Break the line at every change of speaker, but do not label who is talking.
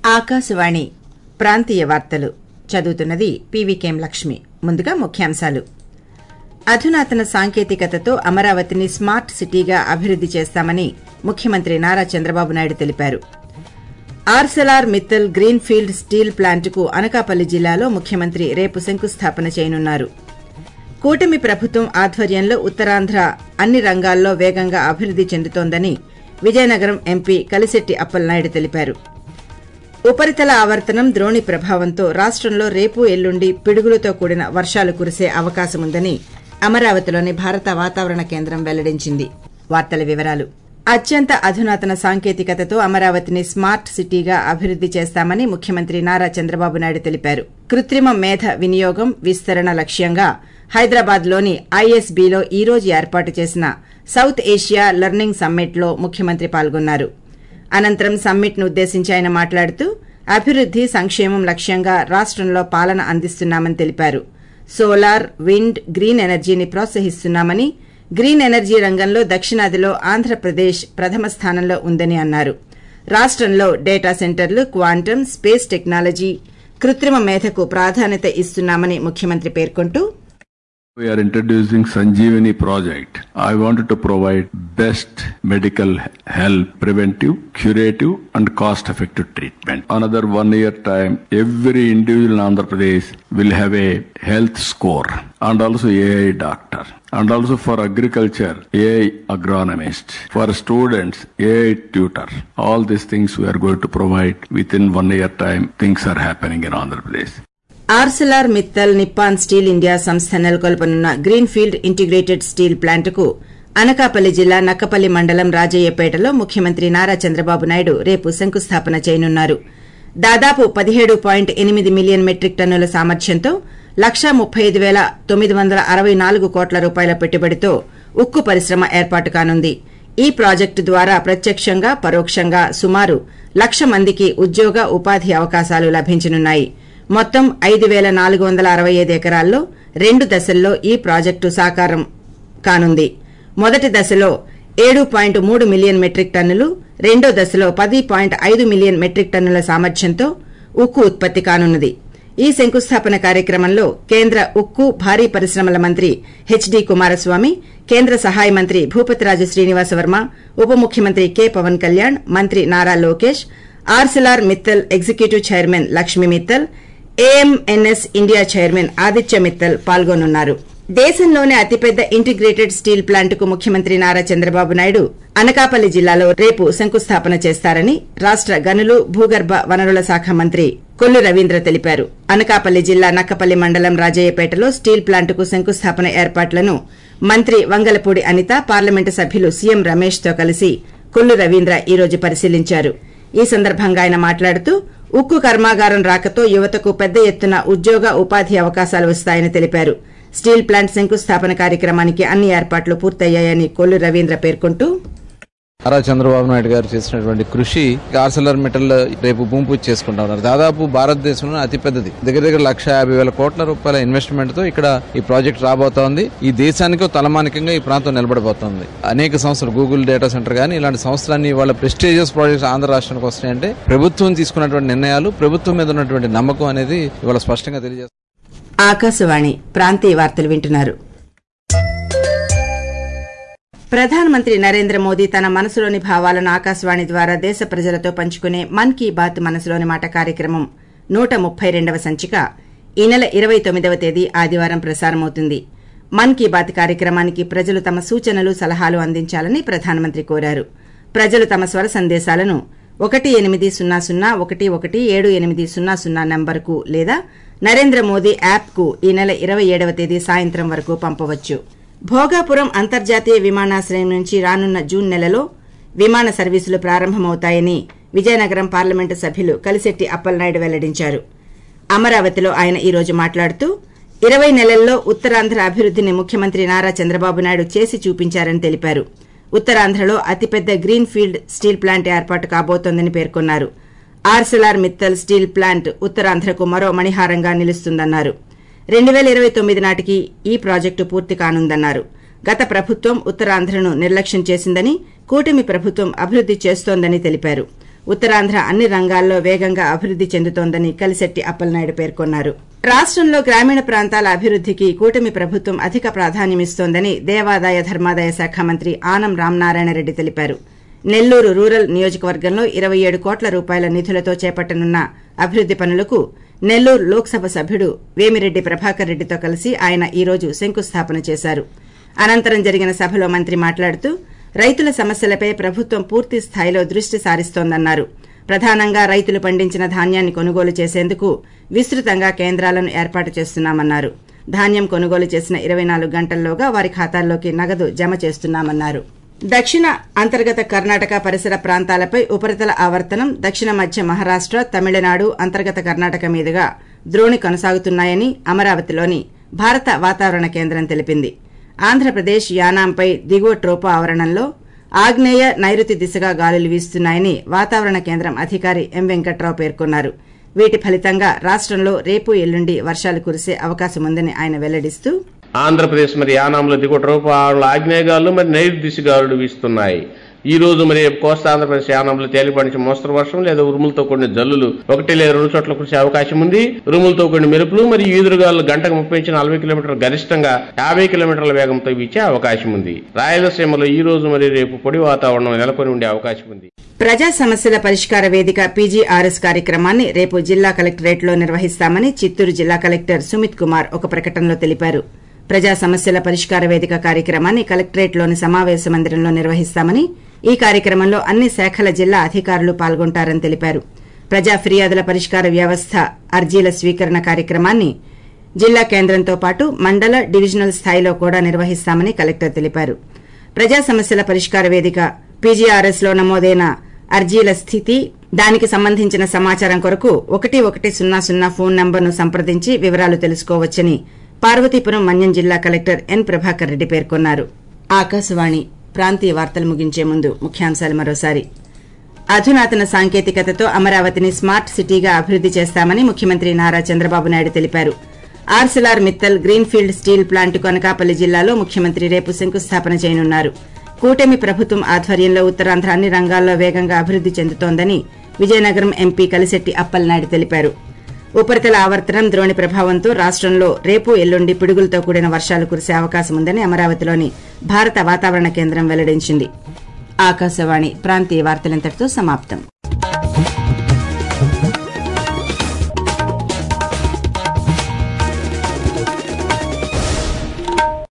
ఆకాశవాణి ప్రాంతీయ వార్తలు చదువుతున్నది పీవీకేం లక్ష్మి ముందుగా ముఖ్యాంశాలు అధునాతన సాంకేతికతతో అమరావతిని స్మార్ట్ సిటీగా అభివృద్ది చేస్తామని ముఖ్యమంత్రి నారా చంద్రబాబు నాయుడు తెలిపారు ఆర్సెలార్ మిత్తల్ గ్రీన్ఫీల్డ్ స్టీల్ ప్లాంటుకు అనకాపల్లి జిల్లాలో ముఖ్యమంత్రి రేపు శంకుస్థాపన చేయనున్నారు కూటమి ప్రభుత్వం ఆధ్వర్యంలో ఉత్తరాంధ్ర అన్ని రంగాల్లో వేగంగా అభివృద్ది చెందుతోందని విజయనగరం ఎంపీ కలిశెట్టి అప్పలనాయుడు తెలిపారు ఉపరితల ఆవర్తనం ద్రోణి ప్రభావంతో రాష్టంలో రేపు ఎల్లుండి పిడుగులతో కూడిన వర్షాలు కురిసే అవకాశముందని అమరావతిలోని భారత వాతావరణ కేంద్రం వెల్లడించింది వార్తల వివరాలు అత్యంత అధునాతన సాంకేతికతతో అమరావతిని స్మార్ట్ సిటీగా అభివృద్ది చేస్తామని ముఖ్యమంత్రి నారా చంద్రబాబు నాయుడు తెలిపారు కృత్రిమ మేధ వినియోగం విస్తరణ లక్ష్యంగా హైదరాబాద్లోని ఐఎస్బీలో ఈ రోజు ఏర్పాటు చేసిన సౌత్ ఏషియా లెర్నింగ్ సమ్మిట్లో ముఖ్యమంత్రి పాల్గొన్నారు అనంతరం సమ్మిట్ను ఉద్దేశించి ఆయన మాట్లాడుతూ అభివృద్ది సంక్షేమం లక్ష్యంగా రాష్టంలో పాలన అందిస్తున్నామని తెలిపారు సోలార్ విండ్ గ్రీన్ ఎనర్జీని ప్రోత్సహిస్తున్నామని గ్రీన్ ఎనర్జీ రంగంలో దక్షిణాదిలో ఆంధ్రప్రదేశ్ ప్రథమ స్థానంలో ఉందని అన్నారు రాష్టంలో డేటా సెంటర్లు క్వాంటమ్ స్పేస్ టెక్నాలజీ కృత్రిమ మేధకు ప్రాధాన్యత ఇస్తున్నామని ముఖ్యమంత్రి పేర్కొంటూ
We are introducing Sanjeevani project. I wanted to provide best medical help, preventive, curative and cost effective treatment. Another one year time, every individual in Andhra Pradesh will have a health score and also AI doctor. And also for agriculture, AI agronomist. For students, AI tutor. All these things we are going to provide within one year time. Things are happening in Andhra Pradesh.
Arcelor Mittal Nippon steel India సంస్థ నెలకొల్పనున్న greenfield integrated steel ప్లాంటుకు అనకాపల్లి జిల్లా నక్కపల్లి మండలం రాజయ్యపేటలో ముఖ్యమంత్రి నారా చంద్రబాబు నాయుడు రేపు శంకుస్థాపన చేయనున్నారు దాదాపు పదిహేడు పాయింట్ ఎనిమిది మిలియన్ మెట్రిక్ టన్నుల సామర్థ్యంతో లక్షా ముప్పై ఐదు పేల తొమ్మిది వందల అరవై నాలుగు కోట్ల రూపాయల పెట్టుబడితో ఉక్కు పరిశ్రమ ఏర్పాటు కానుంది ఈ ప్రాజెక్టు ద్వారా ప్రత్యక్షంగా పరోక్షంగా సుమారు లక్ష మందికి ఉద్యోగ ఉపాధి అవకాశాలు లభించనున్నాయి మొత్తం ఐదు పేల నాలుగు వందల అరవై ఐదు ఎకరాల్లో రెండు దశల్లో ఈ ప్రాజెక్టు సాకారం కానుంది మొదటి దశలో ఏడు పాయింట్ మూడు మిలియన్ మెట్రిక్ టన్నులు రెండో దశలో పది పాయింట్ ఐదు మిలియన్ మెట్రిక్ టన్నుల సామర్థ్యంతో ఉక్కు ఉత్పత్తి కానున్నది ఈ శంకుస్థాపన కార్యక్రమంలో కేంద్ర ఉక్కు భారీ పరిశ్రమల మంత్రి హెచ్డి కుమారస్వామి కేంద్ర సహాయ మంత్రి భూపతిరాజు శ్రీనివాసవర్మ ఉప ముఖ్యమంత్రి కె పవన్ కళ్యాణ్ మంత్రి Nara Lokesh Arcelor Mittal executive chairman Lakshmi Mittal AMNS India chairman Aditya Mittal పాల్గొనున్నారు దేశంలోనే అతిపెద్ద ఇంటిగ్రేటెడ్ స్టీల్ ప్లాంటుకు ముఖ్యమంత్రి నారా చంద్రబాబు నాయుడు అనకాపల్లి జిల్లాలో రేపు శంకుస్థాపన చేస్తారని రాష్ట గనులు భూగర్భ వనరుల శాఖ మంత్రి కొల్లు రవీంద్ర తెలిపారు అనకాపల్లి జిల్లా నక్కపల్లి మండలం రాజయ్యపేటలో స్టీల్ ప్లాంటుకు శంకుస్థాపన ఏర్పాట్లను మంత్రి వంగలపూడి అనిత పార్లమెంటు సభ్యులు సీఎం రమేష్ తో కలిసి కొల్లు రవీంద్ర ఈ రోజు పరిశీలించారు ఈ సందర్భంగా ఆయన మాట్లాడుతూ ఉక్కు కర్మాగారం రాకతో యువతకు పెద్ద ఎత్తున ఉద్యోగ ఉపాధి అవకాశాలు వస్తాయని తెలిపారు స్టీల్ ప్లాంట్ శంకుస్థాపన కార్యక్రమానికి అన్ని ఏర్పాట్లు పూర్తయ్యాయని కొల్లు రవీంద్ర పేర్కొంటూ
నారా చంద్రబాబు నాయుడు గారు చేసినటువంటి కృషి ఆర్సెలర్ మెటల్ రేపు భూమి పూజ చేసుకుంటా ఉన్నారు దాదాపు భారతదేశంలో అతిపెద్దది దగ్గర దగ్గర లక్ష యాభై వేల కోట్ల రూపాయల ఇన్వెస్ట్మెంట్ తో ఇక్కడ ఈ ప్రాజెక్ట్ రాబోతోంది ఈ దేశానికి తలమానికంగా ఈ ప్రాంతం నిలబడబోతోంది అనేక సంస్థలు గూగుల్ డేటా సెంటర్ కానీ ఇలాంటి సంస్థలన్నీ వాళ్ళ ప్రెస్టీజియస్ ప్రాజెక్ట్స్ ఆంధ్ర రాష్ట్రానికి వస్తాయంటే ప్రభుత్వం తీసుకున్నటువంటి నిర్ణయాలు ప్రభుత్వం మీద ఉన్నటువంటి నమ్మకం అనేది ఇవాళ స్పష్టంగా తెలియజేస్తుంది
ఆకాశవాణి ప్రాంతీయ వార్తలు వింటున్నారు ప్రధానమంత్రి నరేంద్ర మోదీ తన మనసులోని భావాలను ఆకాశవాణి ద్వారా దేశ ప్రజలతో పంచుకునే మన్ కీ బాత్ మనసులోని మాట కార్యక్రమం నూట ముప్పై రెండవ సంచిక ఈ నెల ఇరవై తొమ్మిదవ తేదీ ఆదివారం ప్రసారమవుతుంది మన్ కీ బాత్ కార్యక్రమానికి ప్రజలు తమ సూచనలు సలహాలు అందించాలని ప్రధానమంత్రి కోరారు ప్రజలు తమ స్వర సందేశాలను ఒకటి ఎనిమిది సున్నా సున్నా ఒకటి ఒకటి ఏడు ఎనిమిది సున్నా సున్నా నంబర్కు లేదా నరేంద్ర మోదీ యాప్కు ఈ నెల ఇరవై ఏడవ తేదీ సాయంత్రం వరకు పంపవచ్చు భోగాపురం అంతర్జాతీయ విమానాశ్రయం నుంచి రానున్న జూన్ నెలలో విమాన సర్వీసులు ప్రారంభమవుతాయని విజయనగరం పార్లమెంటు సభ్యులు కలిశెట్టి అప్పలనాయుడు వెల్లడించారు అమరావతిలో ఆయన ఈ రోజు మాట్లాడుతూ ఇరవై నెలల్లో ఉత్తరాంధ్ర అభివృద్దిని ముఖ్యమంత్రి నారా చంద్రబాబు నాయుడు చేసి చూపించారని తెలిపారు ఉత్తరాంధ్రలో అతిపెద్ద గ్రీన్ ఫీల్డ్ స్టీల్ ప్లాంట్ ఏర్పాటు కాబోతోందని పేర్కొన్నారు ఆర్సెలార్ మిత్తల్ స్టీల్ ప్లాంట్ ఉత్తరాంధ్రకు మరో మణిహారంగా నిలుస్తుందన్నారు రెండు పేల ఇరవై తొమ్మిది నాటికి ఈ ప్రాజెక్టు పూర్తి కానుందన్నారు గత ప్రభుత్వం ఉత్తరాంధ్రను నిర్లక్ష్యం చేసిందని కూటమి ప్రభుత్వం అభివృద్ది చేస్తోందని తెలిపారు ఉత్తరాంధ్ర అన్ని రంగాల్లో వేగంగా అభివృద్ది చెందుతోందని కలిశెట్టి అప్పలనాయుడు పేర్కొన్నారు రాష్టంలో గ్రామీణ ప్రాంతాల అభివృద్దికి కూటమి ప్రభుత్వం అధిక ప్రాధాన్యమిస్తోందని దేవాదాయ ధర్మాదాయ శాఖ మంత్రి ఆనం రామనారాయణ రెడ్డి తెలిపారు నెల్లూరు రూరల్ నియోజకవర్గంలో ఇరవై ఏడు కోట్ల రూపాయల నిధులతో చేపట్టనున్న అభివృద్ది పనులకు నెల్లూరు లోక్సభ సభ్యుడు వేమిరెడ్డి ప్రభాకర్ రెడ్డితో కలిసి ఆయన ఈ రోజు శంకుస్థాపన చేశారు అనంతరం జరిగిన సభలో మంత్రి మాట్లాడుతూ రైతుల సమస్యలపై ప్రభుత్వం పూర్తి స్థాయిలో దృష్టి సారిస్తోందన్నారు ప్రధానంగా రైతులు పండించిన ధాన్యాన్ని కొనుగోలు చేసేందుకు విస్తృతంగా కేంద్రాలను ఏర్పాటు చేస్తున్నామన్నారు ధాన్యం కొనుగోలు చేసిన ఇరవై నాలుగు గంటల్లోగా వారి ఖాతాల్లోకి నగదు జమ చేస్తున్నామన్నారు దక్షిణ అంతర్గత కర్ణాటక పరిసర ప్రాంతాలపై ఉపరితల ఆవర్తనం దక్షిణ మధ్య మహారాష్ట తమిళనాడు అంతర్గత కర్ణాటక మీదుగా ద్రోణి కొనసాగుతున్నాయని అమరావతిలోని భారత వాతావరణ కేంద్రం తెలిపింది ఆంధ్రప్రదేశ్ యానాంపై దిగువ ట్రోపో ఆవరణంలో ఆగ్నేయ నైరుతి దిశగా గాలులు వీస్తున్నాయని వాతావరణ కేంద్రం అధికారి ఎం వెంకట్రావు పేర్కొన్నారు వీటి ఫలితంగా రాష్టంలో రేపు ఎల్లుండి వర్షాలు కురిసే అవకాశముందని ఆయన వెల్లడిస్తూ
ఆంధ్రప్రదేశ్ మరి యానాంలో దిగువ రూపాయల ఆగ్నేయగాలు మరి నైరుతి దిశగాలు వీస్తున్నాయి ఈ రోజు మరి కోస్తా ఆంధ్రప్రదేశ్ యానంలో తేలిపాటి నుంచి మోస్తరు వర్షం లేదా ఉరుములతో కూడిన జల్లులు ఒకటి లేదా రెండు చోట్ల కురిసే అవకాశం ఉంది ఉరుములతో కూడిన మెరుపులు మరియు ఈదురుగాలు గంటకు ముప్పై నుంచి నలభై కిలోమీటర్ల గరిష్టంగా యాభై కిలోమీటర్ల వేగంతో వీచే అవకాశం ఉంది రాయలసీమలో ఈ రోజు మరి రేపు పొడి వాతావరణం నెలకొని ఉండే అవకాశం ఉంది
ప్రజా సమస్యల పరిష్కార వేదిక పీజీఆర్ఎస్ కార్యక్రమాన్ని రేపు జిల్లా కలెక్టరేట్లో నిర్వహిస్తామని చిత్తూరు జిల్లా కలెక్టర్ సుమిత్ కుమార్ ఒక ప్రకటనలో తెలిపారు ప్రజా సమస్యల పరిష్కార వేదిక కార్యక్రమాన్ని కలెక్టరేట్లోని సమావేశ మందిరంలో నిర్వహిస్తామని ఈ కార్యక్రమంలో అన్ని శాఖల జిల్లా అధికారులు పాల్గొంటారని తెలిపారు ప్రజా ఫిర్యాదుల పరిష్కార వ్యవస్థ అర్జీల స్వీకరణ కార్యక్రమాన్ని జిల్లా కేంద్రంతో పాటు మండల డివిజనల్ స్థాయిలో కూడా నిర్వహిస్తామని కలెక్టర్ తెలిపారు ప్రజా సమస్యల పరిష్కార వేదిక పీజీఆర్ఎస్ లో నమోదైన అర్జీల స్థితి దానికి సంబంధించిన సమాచారం కొరకు ఒకటి ఒకటి సున్నా సున్నా ఫోన్ నంబర్ను సంప్రదించి వివరాలు తెలుసుకోవచ్చని పార్వతీపురం మన్యం జిల్లా కలెక్టర్ ఎన్ ప్రభాకర్ రెడ్డి పేర్కొన్నారు ఆకాశవాణి ప్రాంతీయ వార్తలు ముగించే ముందు ముఖ్యాంశాలు మరోసారి అధునాతన సాంకేతికతతో అమరావతిని స్మార్ట్ సిటీగా అభివృద్ది చేస్తామని ముఖ్యమంత్రి నారా చంద్రబాబు నాయుడు తెలిపారు Arcelor Mittal greenfield steel plant Anakapalli జిల్లాలో ముఖ్యమంత్రి రేపు శంకుస్థాపన చేయనున్నారు కూటమి ప్రభుత్వం ఆధ్వర్యంలో ఉత్తరాంధ్ర అన్ని రంగాల్లో వేగంగా అభివృద్ది చెందుతోందని విజయనగరం ఎంపీ కలిశెట్టి అప్పలనాయుడు తెలిపారు ఉపరితల ఆవర్తనం ద్రోణి ప్రభావంతో రాష్టంలో రేపు ఎల్లుండి పిడుగులతో కూడిన వర్షాలు కురిసే అవకాశం ఉందని అమరావతిలోని భారత వాతావరణ కేంద్రం వెల్లడించింది ఆకాశవాణి ప్రాంతీయ వార్తలింతటితో సమాప్తం